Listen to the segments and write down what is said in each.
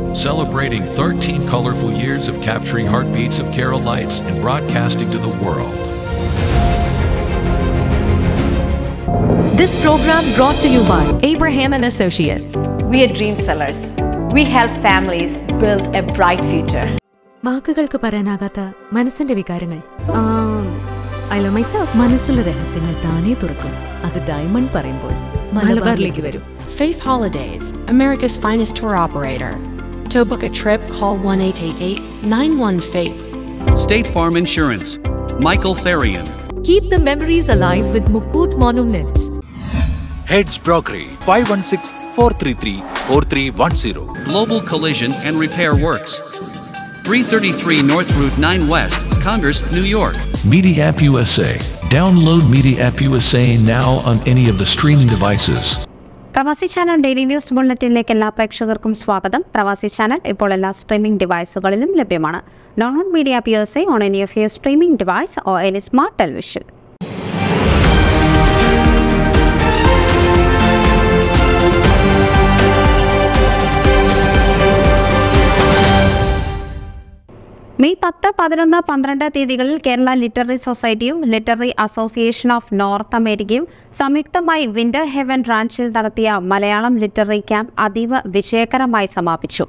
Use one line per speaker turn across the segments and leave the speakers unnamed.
celebrating 13 colorful years of capturing heartbeats of Carolites and broadcasting to the world.
This program brought to you by Abraham and Associates.
We are dream sellers. We help families build a bright future.
വാക്കുകൾക്ക് പറയാനാകാത്ത മനസ്സിന്റെ വികാരങ്ങൾ I love my self
മനസ്സിലെ രഹസ്യങ്ങൾ താനേ തുറക്കും അത് diamond പറയുമ്പോൾ
മലബാറിലേക്ക് വരും
Faith Holidays, America's finest tour operator. To book a trip, call 1 888 91 Faith.
State Farm Insurance. Michael Therian.
Keep the memories alive with Mukut Monuments.
Heads Brokery 516 433 4310.
Global Collision and Repair Works. 333 North Route 9 West, Congress, New York.
Media App USA. Download Media App USA now on any of the streaming devices.
Pravasi channel daily news ബുള്ളറ്റിനിലേക്ക് എല്ലാ പ്രേക്ഷകർക്കും സ്വാഗതം പ്രവാസി channel ഇപ്പോൾ എല്ലാ streaming ഡിവൈസുകളിലും ലഭ്യമാണ് download media P S I on any of your streaming device or any smart television May പത്ത് പതിനൊന്ന് പന്ത്രണ്ട് തീയതികളിൽ കേരള ലിറ്റററി സൊസൈറ്റിയും ലിറ്റററി അസോസിയേഷൻ ഓഫ് നോർത്ത് അമേരിക്കയും സംയുക്തമായി വിന്റർ ഹെവൻ റാഞ്ചിൽ നടത്തിയ മലയാളം ലിറ്റററി ക്യാമ്പ് അതീവ വിജയകരമായി സമാപിച്ചു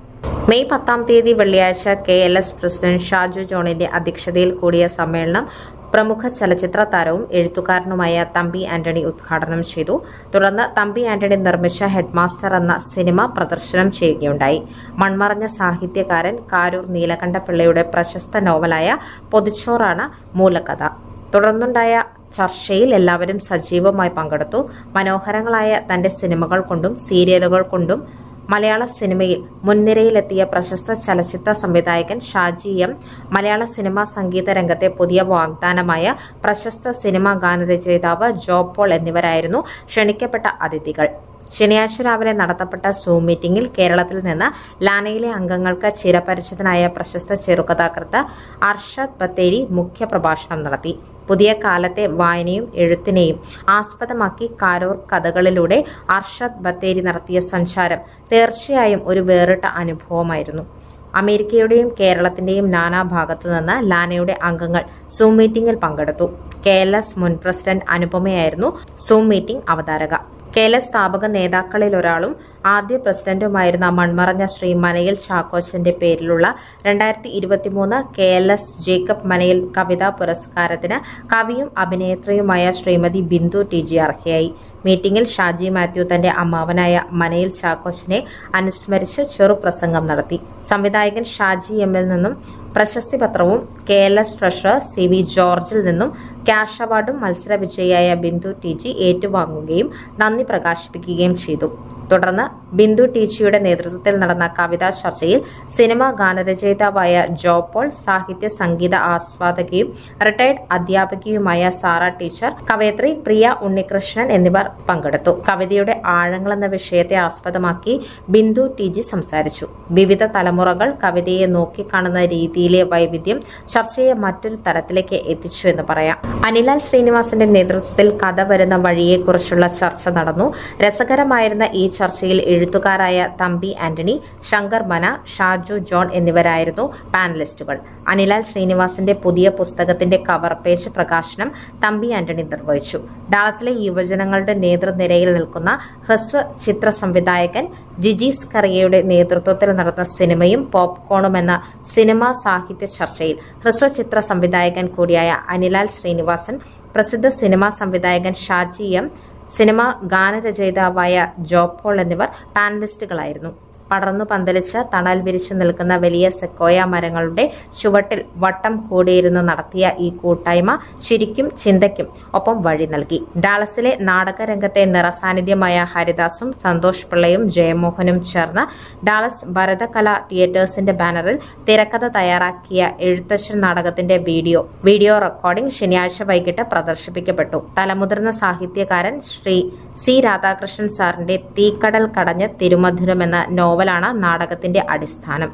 മെയ് പത്താം തീയതി വെള്ളിയാഴ്ച K L S president Shaju ജോണിന്റെ അധ്യക്ഷതയിൽ കൂടിയ സമ്മേളനം പ്രമുഖ ചലച്ചിത്ര താരവും എഴുത്തുകാരനുമായ തമ്പി ആന്റണി ഉദ്ഘാടനം ചെയ്തു തുടർന്ന് തമ്പി ആന്റണി നിർമ്മിച്ച ഹെഡ്മാസ്റ്റർ എന്ന സിനിമ പ്രദർശനം ചെയ്യുകയുണ്ടായി മൺമറഞ്ഞ സാഹിത്യകാരൻ കാരൂർ നീലകണ്ഠപിള്ളയുടെ പ്രശസ്ത നോവലായ പൊതിച്ചോറാണ് മൂലകഥ തുടർന്നുണ്ടായ ചർച്ചയിൽ എല്ലാവരും സജീവമായി പങ്കെടുത്തു മനോഹരങ്ങളായ തന്റെ സിനിമകൾ കൊണ്ടും സീരിയലുകൾ കൊണ്ടും മലയാള സിനിമയിൽ മുൻനിരയിലെത്തിയ പ്രശസ്ത ചലച്ചിത്ര സംവിധായകൻ ഷാജി എം മലയാള സിനിമാ സംഗീത രംഗത്തെ പുതിയ വാഗ്ദാനമായ പ്രശസ്ത സിനിമാ ഗാനരചയിതാവ് ജോ പോൾ എന്നിവരായിരുന്നു ക്ഷണിക്കപ്പെട്ട അതിഥികൾ ശനിയാഴ്ച രാവിലെ നടത്തപ്പെട്ട സൂം മീറ്റിംഗിൽ കേരളത്തിൽ നിന്ന് ലാനയിലെ അംഗങ്ങൾക്ക് ചിരപരിചിതനായ പ്രശസ്ത ചെറുകഥാകൃത്ത് അർഷദ് ബത്തേരി മുഖ്യപ്രഭാഷണം നടത്തി പുതിയ കാലത്തെ വായനയും എഴുത്തിനെയും ആസ്പദമാക്കി കാരൂർ കഥകളിലൂടെ അർഷദ് ബത്തേരി നടത്തിയ സഞ്ചാരം തീർച്ചയായും ഒരു വേറിട്ട അനുഭവമായിരുന്നു അമേരിക്കയുടെയും കേരളത്തിന്റെയും നാനാഭാഗത്തു നിന്ന് ലാനയുടെ അംഗങ്ങൾ സൂം മീറ്റിംഗിൽ പങ്കെടുത്തു കെ എൽ എസ് മുൻ പ്രസിഡന്റ് അനുപമയായിരുന്നു സൂം മീറ്റിംഗ് അവതാരക കെ എൽ എസ് സ്ഥാപക നേതാക്കളിൽ ഒരാളും ആദ്യ പ്രസിഡന്റുമായിരുന്ന മൺമറഞ്ഞ ശ്രീ മനയിൽ ചാക്കോച്ചന്റെ പേരിലുള്ള രണ്ടായിരത്തി ഇരുപത്തിമൂന്ന് K L S Jacob Manayil കവിതാ പുരസ്കാരത്തിന് കവിയും അഭിനേത്രിയുമായ ശ്രീമതി ബിന്ദു ടി ജി അർഹയായി മീറ്റിംഗിൽ ഷാജി മാത്യു തന്റെ അമ്മാവനായ മനയിൽ ചാക്കോച്ചിനെ അനുസ്മരിച്ച് ചെറുപ്രസംഗം നടത്തി സംവിധായകൻ ഷാജി എമ്മിൽ നിന്നും പ്രശസ്തി പത്രവും K L S treasurer C V ജോർജിൽ നിന്നും ക്യാഷ് അവാർഡും മത്സര വിജയിയായ ബിന്ദു ടി ജി ഏറ്റുവാങ്ങുകയും നന്ദി പ്രകാശിപ്പിക്കുകയും ചെയ്തു തുടർന്ന് ബിന്ദു ടീച്ചിയുടെ നേതൃത്വത്തിൽ നടന്ന കവിതാ ചർച്ചയിൽ സിനിമാ ഗാനരചയിതാവായ ജോ പോൾ സാഹിത്യ സംഗീത ആസ്വാദകയും റിട്ടയർഡ് അധ്യാപികയുമായ സാറ ടീച്ചർ കവയത്രി പ്രിയ ഉണ്ണികൃഷ്ണൻ എന്നിവർ പങ്കെടുത്തു കവിതയുടെ ആഴങ്ങൾ എന്ന വിഷയത്തെ ആസ്പദമാക്കി ബിന്ദു ടി ജി സംസാരിച്ചു വിവിധ തലമുറകൾ കവിതയെ നോക്കിക്കാണുന്ന രീതിയിലെ വൈവിധ്യം ചർച്ചയെ മറ്റൊരു തലത്തിലേക്ക് എത്തിച്ചു എന്ന് പറയാം അനിലാൽ ശ്രീനിവാസന്റെ നേതൃത്വത്തിൽ കഥ വരുന്ന വഴിയെക്കുറിച്ചുള്ള ചർച്ച നടന്നു രസകരമായിരുന്ന ഈ ചർച്ചയിൽ എഴുത്തുകാരായ തമ്പി ആന്റണി ശങ്കർ മന ഷാജു ജോൺ എന്നിവരായിരുന്നു പാനലിസ്റ്റുകൾ അനിലാൽ ശ്രീനിവാസന്റെ പുതിയ പുസ്തകത്തിന്റെ കവർ പേജ് പ്രകാശനം തമ്പി ആന്റണി നിർവഹിച്ചു ഡാളസിലെ യുവജനങ്ങളുടെ നേതൃനിരയിൽ നിൽക്കുന്ന ഹ്രസ്വ ചിത്ര സംവിധായകൻ ജിജീസ് കറിയയുടെ നേതൃത്വത്തിൽ നടന്ന സിനിമയും പോപ്കോണും എന്ന സിനിമാ സാഹിത്യ ചർച്ചയിൽ ഹ്രസ്വ ചിത്ര സംവിധായകൻ കൂടിയായ അനിലാൽ ശ്രീനിവാസൻ പ്രസിദ്ധ സിനിമാ സംവിധായകൻ ഷാജി എം സിനിമ ഗാനരചയിതാവായ ജോപോൾ എന്നിവർ പാനലിസ്റ്റുകളായിരുന്നു പടർന്നു പന്തലിച്ച തണൽ വിരിച്ചു നിൽക്കുന്ന വലിയ സെക്കോയ മരങ്ങളുടെ ചുവട്ടിൽ വട്ടം കൂടിയിരുന്ന് നടത്തിയ ഈ കൂട്ടായ്മ ചിരിക്കും ചിന്തയ്ക്കും ഒപ്പം വഴി നൽകി ഡാളസിലെ നാടകരംഗത്തെ നിറസാന്നിധ്യമായ ഹരിദാസും സന്തോഷ് പിള്ളയും ജയമോഹനും ചേർന്ന് ഡാളസ് ഭരതകല തിയേറ്റേഴ്സിന്റെ ബാനറിൽ തിരക്കഥ തയ്യാറാക്കിയ എഴുത്തച്ഛൻ നാടകത്തിന്റെ വീഡിയോ വീഡിയോ റെക്കോർഡിംഗ് ശനിയാഴ്ച വൈകിട്ട് പ്രദർശിപ്പിക്കപ്പെട്ടു തലമുതിർന്ന സാഹിത്യകാരൻ ശ്രീ സി രാധാകൃഷ്ണൻ സാറിന്റെ തീക്കടൽ കടഞ്ഞ് തിരുമധുരം എന്ന നോവലാണ് നാടകത്തിന്റെ അടിസ്ഥാനം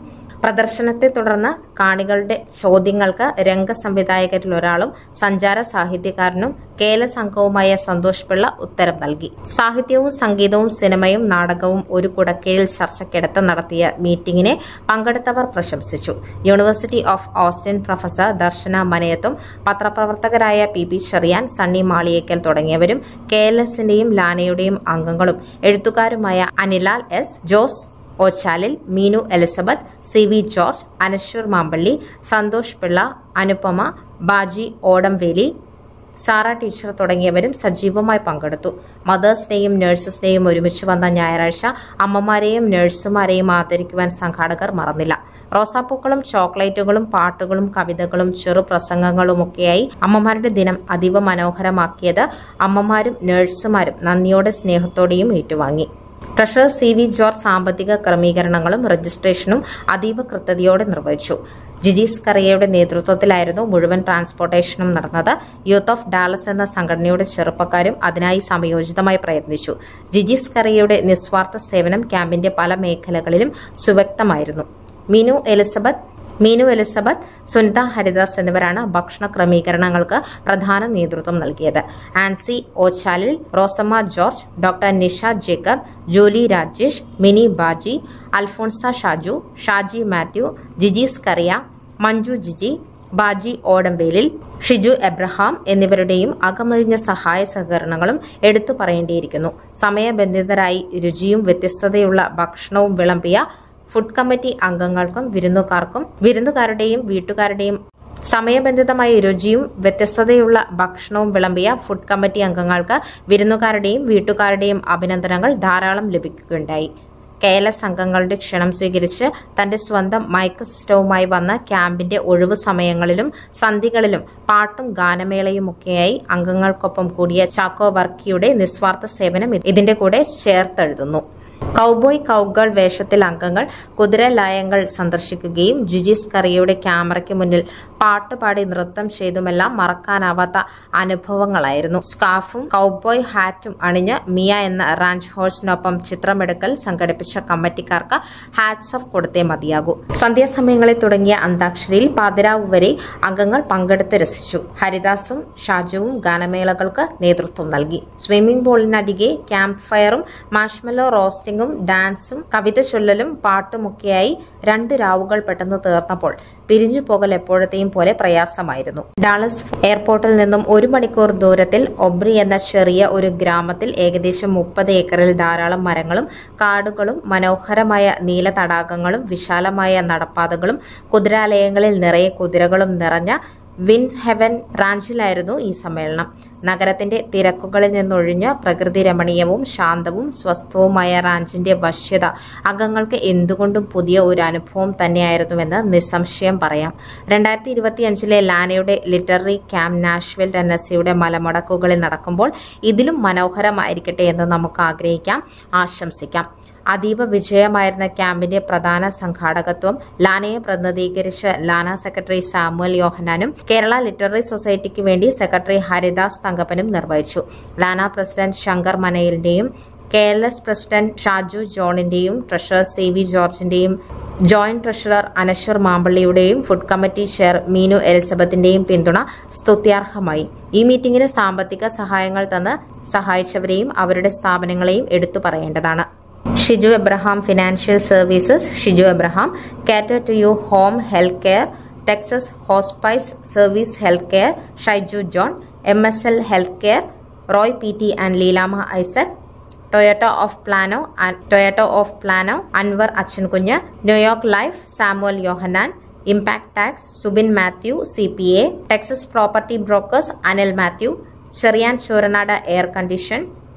പ്രദർശനത്തെ തുടർന്ന് കാണികളുടെ ചോദ്യങ്ങൾക്ക് രംഗസംവിധായകരിൽ ഒരാളും സഞ്ചാര സാഹിത്യകാരനും കേല സംഘവുമായ സന്തോഷ് പിള്ള ഉത്തരം നൽകി സാഹിത്യവും സംഗീതവും സിനിമയും നാടകവും ഒരു കുടക്കീഴിൽ ചർച്ചയ്ക്കെടുത്ത് നടത്തിയ മീറ്റിംഗിനെ പങ്കെടുത്തവർ പ്രശംസിച്ചു university of Austin professor Darshana മനയത്തും പത്രപ്രവർത്തകരായ പി പി ചെറിയാൻ സണ്ണി മാളിയേക്കൽ തുടങ്ങിയവരും കെ എൽ എസിന്റെയും ലാനയുടെയും അംഗങ്ങളും എഴുത്തുകാരുമായ Anilal S Jose Ochalil Meenu Elizabeth C V George Anashwar Mampally Santhosh Pillai Anupama Baji Odamveli Sara teacher തുടങ്ങിയവരും സജീവമായി പങ്കെടുത്തു മദേഴ്സ് ഡേയും നഴ്സസ് ഡേയും ഒരുമിച്ച് വന്ന ഞായറാഴ്ച അമ്മമാരെയും നഴ്സുമാരെയും ആദരിക്കുവാൻ സംഘാടകർ മറന്നില്ല റോസാപ്പൂക്കളും ചോക്ലേറ്റുകളും പാട്ടുകളും കവിതകളും ചെറുപ്രസംഗങ്ങളുമൊക്കെയായി അമ്മമാരുടെ ദിനം അതീവ മനോഹരമാക്കിയത് അമ്മമാരും നഴ്സുമാരും നന്ദിയോടെ സ്നേഹത്തോടെയും ഏറ്റുവാങ്ങി ട്രഷറർ സി വി ജോർജ് സാമ്പത്തിക ക്രമീകരണങ്ങളും രജിസ്ട്രേഷനും അതീവ കൃത്യതയോടെ നിർവഹിച്ചു ജിജീസ് കറിയയുടെ നേതൃത്വത്തിലായിരുന്നു മുഴുവൻ ട്രാൻസ്പോർട്ടേഷനും നടന്നത് യൂത്ത് ഓഫ് ഡാലസ് എന്ന സംഘടനയുടെ ചെറുപ്പക്കാരും അതിനായി സമയോചിതമായി പ്രയത്നിച്ചു ജിജീസ് കറിയയുടെ നിസ്വാർത്ഥ സേവനം ക്യാമ്പിന്റെ പല മേഖലകളിലും സുവ്യക്തമായിരുന്നു മീനു എലിസബത്ത് മീനു എലിസബത്ത് സുനിത ഹരിദാസ് എന്നിവരാണ് ഭക്ഷണ ക്രമീകരണങ്ങൾക്ക് പ്രധാന നേതൃത്വം നൽകിയത് ആൻസി ഓച്ചാലിൽ റോസമ്മ ജോർജ് ഡോക്ടർ നിഷ ജേക്കബ് ജൂലി രാജേഷ് മിനി ബാജി അൽഫോൺസ ഷാജു ഷാജി മാത്യു ജിജീസ് കറിയ മഞ്ജു ജിജി ബാജി ഓടംവേലിൽ ഷിജു എബ്രഹാം എന്നിവരുടെയും അകമഴിഞ്ഞ സഹായ സഹകരണങ്ങളും എടുത്തു പറയേണ്ടിയിരിക്കുന്നു സമയബന്ധിതരായി രുചിയും വ്യത്യസ്തതയുള്ള ഭക്ഷണവും വിളമ്പിയ ഫുഡ് കമ്മിറ്റി അംഗങ്ങൾക്കും വിരുന്നുകാർക്കും വിരുന്നുകാരുടെയും വീട്ടുകാരുടെയും സമയബന്ധിതമായ രുചിയും വ്യത്യസ്തതയുള്ള ഭക്ഷണവും വിളമ്പിയ ഫുഡ് കമ്മിറ്റി അംഗങ്ങൾക്ക് വിരുന്നുകാരുടെയും വീട്ടുകാരുടെയും അഭിനന്ദനങ്ങൾ ധാരാളം ലഭിക്കുകയുണ്ടായി കേരള സംഘങ്ങളുടെ ക്ഷണം സ്വീകരിച്ച് തന്റെ സ്വന്തം മൈക്ക് സിസ്റ്റവുമായി വന്ന ക്യാമ്പിന്റെ ഒഴിവു സമയങ്ങളിലും സന്ധികളിലും പാട്ടും ഗാനമേളയുമൊക്കെയായി അംഗങ്ങൾക്കൊപ്പം കൂടിയ ചാക്കോ വർക്കിയുടെ നിസ്വാർത്ഥ സേവനം ഇതിന്റെ കൂടെ ചേർത്തെഴുതുന്നു കൗബോയ് കൗഗൾ വേഷത്തിൽ അംഗങ്ങൾ കുതിരലായങ്ങൾ സന്ദർശിക്കുകയും ജിജിസ് കറിയുടെ ക്യാമറയ്ക്ക് മുന്നിൽ പാട്ടുപാടി നൃത്തം ചെയ്തുമെല്ലാം മറക്കാനാവാത്ത അനുഭവങ്ങളായിരുന്നു സ്കാഫും കൗബോയ് ഹാറ്റും അണിഞ്ഞ് മിയ എന്ന റാഞ്ച് ഹോഴ്സിനൊപ്പം ചിത്രമെടുക്കൽ സംഘടിപ്പിച്ച കമ്മിറ്റിക്കാർക്ക് ഹാറ്റ്സ് ഓഫ് കൊടുത്തേ മതിയാകൂ സന്ധ്യാസമയങ്ങളിൽ തുടങ്ങിയ അന്താക്ഷരിയിൽ പാതിരാവ് വരെ അംഗങ്ങൾ പങ്കെടുത്ത് രസിച്ചു ഹരിദാസും ഷാജുവും ഗാനമേളകൾക്ക് നേതൃത്വം നൽകി സ്വിമ്മിംഗ് പൂളിനരികെ ക്യാമ്പ് ഫയറും മാഷ്മെല്ലോ റോസ്റ്റിംഗും ഡാൻസും കവിത ചൊല്ലലും പാട്ടുമൊക്കെയായി രണ്ട് രാവുകൾ പെട്ടെന്ന് തീർന്നപ്പോൾ പിരിഞ്ഞു പോകൽ എപ്പോഴത്തെയും പോലെ പ്രയാസമായിരുന്നു ഡാളസ് എയർപോർട്ടിൽ നിന്നും ഒരു മണിക്കൂർ ദൂരത്തിൽ ഒബ്രി എന്ന ചെറിയ ഒരു ഗ്രാമത്തിൽ ഏകദേശം മുപ്പത് ഏക്കറിൽ ധാരാളം മരങ്ങളും കാടുകളും മനോഹരമായ നീല തടാകങ്ങളും വിശാലമായ നടപ്പാതകളും കുതിരാലയങ്ങളിൽ നിറയെ കുതിരകളും നിറഞ്ഞ വിൻഡ് ഹെവൻ റാഞ്ചിലായിരുന്നു ഈ സമ്മേളനം നഗരത്തിന്റെ തിരക്കുകളിൽ നിന്നൊഴിഞ്ഞ് പ്രകൃതി രമണീയവും ശാന്തവും സ്വസ്ഥവുമായ റാഞ്ചിന്റെ വശ്യത അംഗങ്ങൾക്ക് എന്തുകൊണ്ടും പുതിയ ഒരു അനുഭവം തന്നെയായിരുന്നുവെന്ന് നിസ്സംശയം പറയാം രണ്ടായിരത്തി ഇരുപത്തിയഞ്ചിലെ ലാനയുടെ ലിറ്റററി ക്യാമ്പ് നാഷ്വൽ ടെന്നസിയുടെ മലമുടക്കുകളിൽ നടക്കുമ്പോൾ ഇതിലും മനോഹരമായിരിക്കട്ടെ എന്ന് നമുക്ക് ആഗ്രഹിക്കാം ആശംസിക്കാം അതീവ വിജയമായിരുന്ന ക്യാമ്പിന്റെ പ്രധാന സംഘാടകത്വം ലാനയെ പ്രതിനിധീകരിച്ച് ലാന സെക്രട്ടറി സാമുവൽ യോഹനാനും കേരള ലിറ്റററി സൊസൈറ്റിക്ക് വേണ്ടി സെക്രട്ടറി ഹരിദാസ് തങ്കപ്പനും നിർവഹിച്ചു ലാന പ്രസിഡന്റ് ശങ്കർ മനയിലിന്റെയും K L S president Shaju ജോണിന്റെയും ട്രഷറർ സി വി ജോർജിന്റെയും ജോയിന്റ് ട്രഷറർ അനശ്വർ മാമ്പള്ളിയുടെയും ഫുഡ് കമ്മിറ്റി ചെയർ മീനു എലിസബത്തിന്റെയും പിന്തുണ സ്തുത്യാർഹമായി ഈ മീറ്റിംഗിന് സാമ്പത്തിക സഹായങ്ങൾ തന്ന് സഹായിച്ചവരെയും അവരുടെ സ്ഥാപനങ്ങളെയും എടുത്തു പറയേണ്ടതാണ് Shiju Abraham financial services Shiju Abraham cater to you home health care Texas hospice service health care Shyju John M S L health care Roy P T and Leelama Isaac Toyota of Plano Toyota of Plano Anwar Achankunju New York life Samuel Yohannan impact tax Subin Mathew C P A Texas property brokers Anil Mathew Cherian Choranad air condition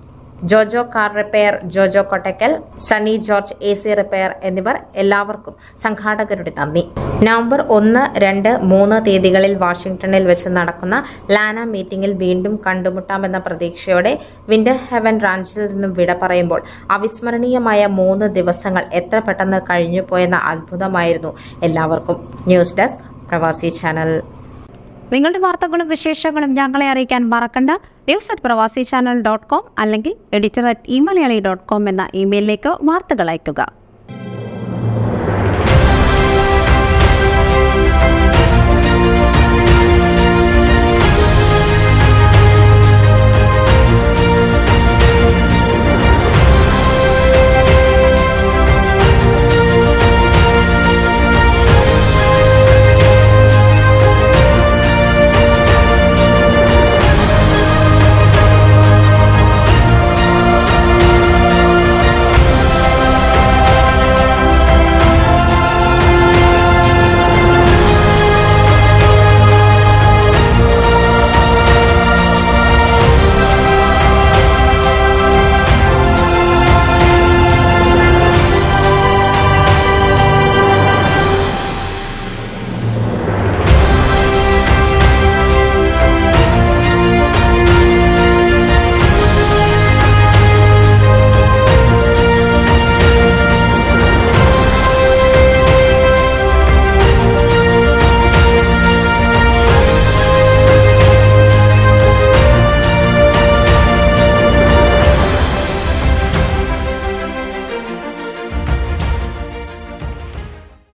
Jojo car repair Jojo Kottakkal Sunny George A C repair എന്നിവർ എല്ലാവർക്കും സംഘാടകരുടെ നന്ദി November ഒന്ന് രണ്ട് മൂന്ന് തീയതികളിൽ വാഷിംഗ്ടണിൽ വെച്ച് നടക്കുന്ന ലാന മീറ്റിംഗിൽ വീണ്ടും കണ്ടുമുട്ടാമെന്ന പ്രതീക്ഷയോടെ വിന്റർ ഹെവൻ റാഞ്ചിൽ നിന്നും വിട പറയുമ്പോൾ അവിസ്മരണീയമായ മൂന്ന് ദിവസങ്ങൾ എത്ര പെട്ടെന്ന് കഴിഞ്ഞുപോയെന്ന അത്ഭുതമായിരുന്നു എല്ലാവർക്കും ന്യൂസ് ഡെസ്ക് പ്രവാസി ചാനൽ
നിങ്ങളുടെ വാർത്തകളും വിശേഷങ്ങളും ഞങ്ങളെ അറിയിക്കാൻ മറക്കണ്ട news at Pravasi channel dot com അല്ലെങ്കിൽ editor at eMalayalee dot com എന്ന ഇമെയിലിലേക്ക് വാർത്തകൾ അയയ്ക്കുക